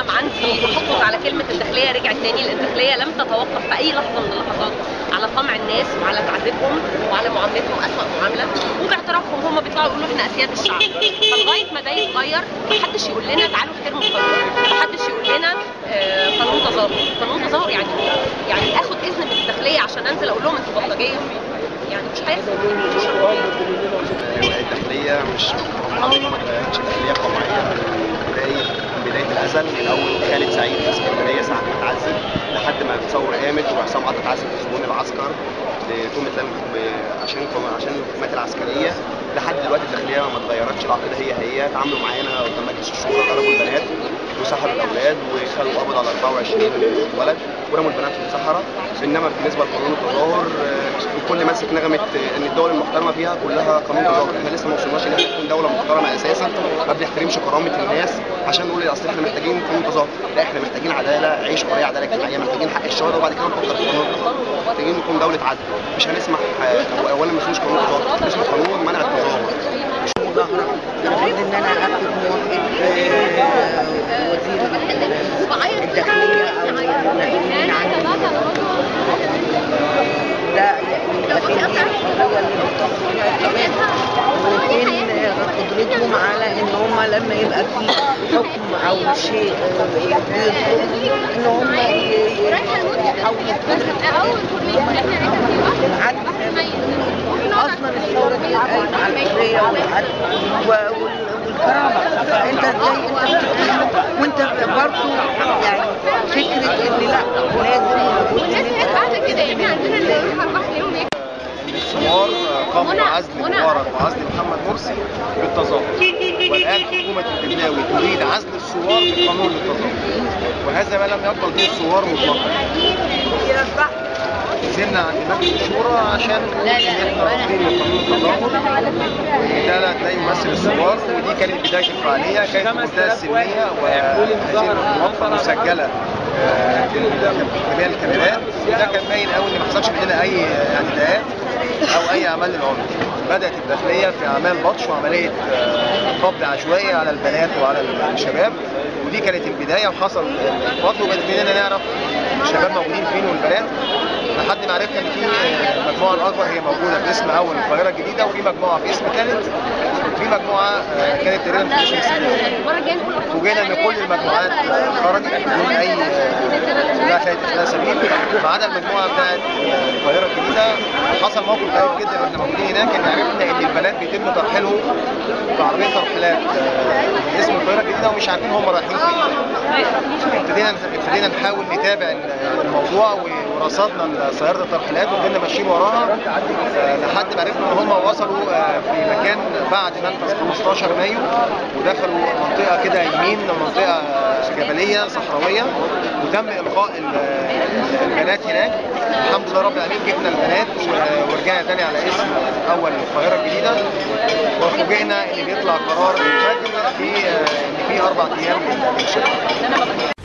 عندي تحفظ على كلمه الداخليه رجعت تاني لان الداخليه لم تتوقف في اي لحظه من اللحظات على طمع الناس وعلى تعذيبهم وعلى معاملتهم اسوء معامله وباعترافهم هم بيطلعوا يقولوا احنا اسياد الشعب فلغايه ما ده يتغير محدش يقول لنا تعالوا احترموا القانون محدش يقول لنا آه، قانون تظاهر قانون تظاهر يعني إيه؟ يعني اخد اذن من الداخليه عشان انزل اقول لهم انتوا بلطجيه يعني مش هيحصل مش هيحصل. الداخلية مش عمرها ما كانتش داخلية قمعية من بداية من بداية الأزل من أول خالد سعيد في اسكندرية ساعة ما اتعذب لحد ما الثورة قامت وعصام عطا اتعذب في سجون العسكر لتهمة لم ب- عشان عشان الحكومات العسكرية لحد دلوقتي الداخلية ما اتغيرتش العقيدة هي هي اتعاملوا معانا قدام مجلس الشورى ضربوا البنات وسحبوا الأولاد وخلوا قبض على 24 ولد ورموا البنات في الصحراء انما بالنسبه لقانون التظاهر آه، الكل ماسك نغمه آه، ان الدول المحترمه فيها كلها قانون تظاهر احنا لسه ما وصلناش ان احنا نكون دوله محترمه اساسا ما بنحترمش كرامه الناس عشان نقول اصل احنا محتاجين قانون تظاهر لا احنا محتاجين عداله عيش حريه عداله اجتماعيه محتاجين حق الشهداء وبعد كده نفكر في قانون التظاهر محتاجين نكون دوله عدل مش هنسمح آه، اولا ما اسموش قانون تظاهر اسمه قانون منع التظاهر مظاهرة المفروض ان انا اخد موافقة آه، وزير الداخلية او المسؤولين عن ده يعني لكن هو اللي بيطلع وفين قدرتهم على ان هم لما يبقى في حكم او شيء آه، يضرهم ان هم ي- يحاولوا العدل اصلا الثوره دي قايمه على الحريه والعدل و- وال- والكرامه فانت ازاي انت بتتكلم وانت برضه يعني فكره ان لا لازم لابد ان انت الثوار قاموا منى، بعزل منى. مبارك وعزل محمد مرسي بالتظاهر والان حكومه البدلاوي تريد عزل الثوار بقانون التظاهر وهذا ما لم يقبل به الثوار مطلقا نزلنا عند مجلس الشورى عشان نقول ان احنا رافضين لقانون التظاهر وده لا لا يمثل الثوار ودي كانت بدايه الفعاليه كانت منتهى السلميه وهذه الموافقه مسجله آه، جميع الكاميرات وده كان باين قوي ان ما حصلش مننا اي يعني دقات او اي اعمال للعنف بدات الداخليه في اعمال بطش وعمليه آه، قبض عشوائي على البنات وعلى الشباب ودي كانت البدايه وحصل القبض وبدأنا نعرف الشباب موجودين فين والبنات لحد ما عرفنا ان في آه، المجموعه الاكبر هي موجوده في اسم اول القاهره الجديده وفي مجموعه في اسم ثالث وفي مجموعه آه، كانت تقريبا في اسم سنين المره الجايه نقول فوجئنا ان كل المجموعات خرجت بدون اي لا خلال لا سبيل ما عدا المجموعه بتاعت القاهره الجديده حصل موقف غريب جدا واحنا موجودين هناك ان عرفنا ان البنات بيتم ترحيلهم في عربيه ترحيلات آه، اسم القاهره الجديده ومش عارفين هم رايحين فين ابتدينا ابتدينا نحاول نتابع الموضوع ورصدنا سياره الترحيلات وفضلنا ماشيين وراها آه، لحد ما عرفنا ان هم وصلوا آه، في مكان بعد منفذ 15 مايو ودخلوا منطقه كده يمين منطقه جبليه صحراويه وتم القاء ال- البنات هناك الحمد لله رب العالمين جبنا البنات و- ورجعنا تاني على اسم اول القاهره الجديده وفوجئنا ان بيطلع قرار الفجر في آه، ان في اربع ايام للشتاء